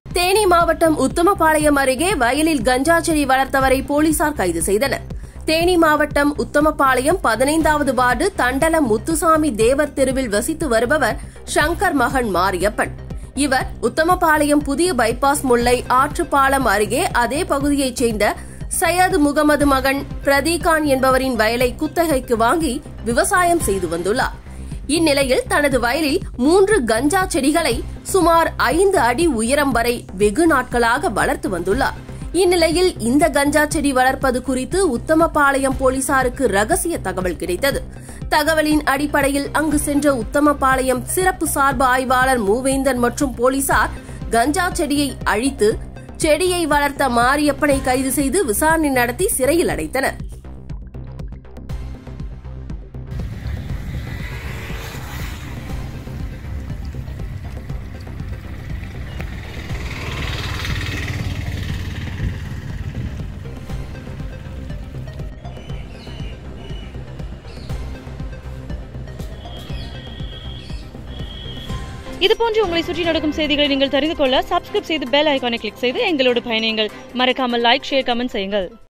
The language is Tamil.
தேனி மாவட்டம் உத்தமபாளையம் அருகே வயலில் கஞ்சா செடி வளர்த்தவரை போலீசார் கைது செய்தனர் தேனி மாவட்டம் உத்தமபாளையம் பதினைந்தாவது வார்டு தண்டலம் முத்துசாமி தேவர் தெருவில் வசித்து வருபவர் சங்கர் மகன் மாரியப்பன் இவர் உத்தமபாளையம் புதிய பைபாஸ் முல்லை ஆற்றுப்பாலம் அருகே அதே பகுதியைச் சேர்ந்த சையது முகமது மகன் பிரதீகான் என்பவரின் வயலை குத்தகைக்கு வாங்கி விவசாயம் செய்து வந்துள்ளார் இந்நிலையில் தனது வயலில் மூன்று கஞ்சா செடிகளை சுமார் ஐந்து அடி உயரம் வரை வெகு நாட்களாக வளர்த்து வந்துள்ளார் இந்நிலையில் இந்த கஞ்சா செடி வளர்ப்பது குறித்து உத்தமபாளையம் போலீசாருக்கு ரகசிய தகவல் கிடைத்தது தகவலின் அடிப்படையில் அங்கு சென்ற உத்தமபாளையம் சிறப்பு சார்பு ஆய்வாளர் மூவேந்தன் மற்றும் போலீசார் கஞ்சா செடியை அழித்து செடியை வளர்த்த மாரியப்பனை கைது செய்து விசாரணை நடத்தி சிறையில் அடைத்தனர் இது போன்று உங்களை சுற்றி நடக்கும் செய்திகளை நீங்கள் தெரிந்து கொள்ள சப்ஸ்கிரைப் செய்து பெல் ஐகானை கிளிக் செய்து எங்களோடு பயணியுங்கள் மறக்காமல் லைக் ஷேர் கமெண்ட் செய்யுங்கள்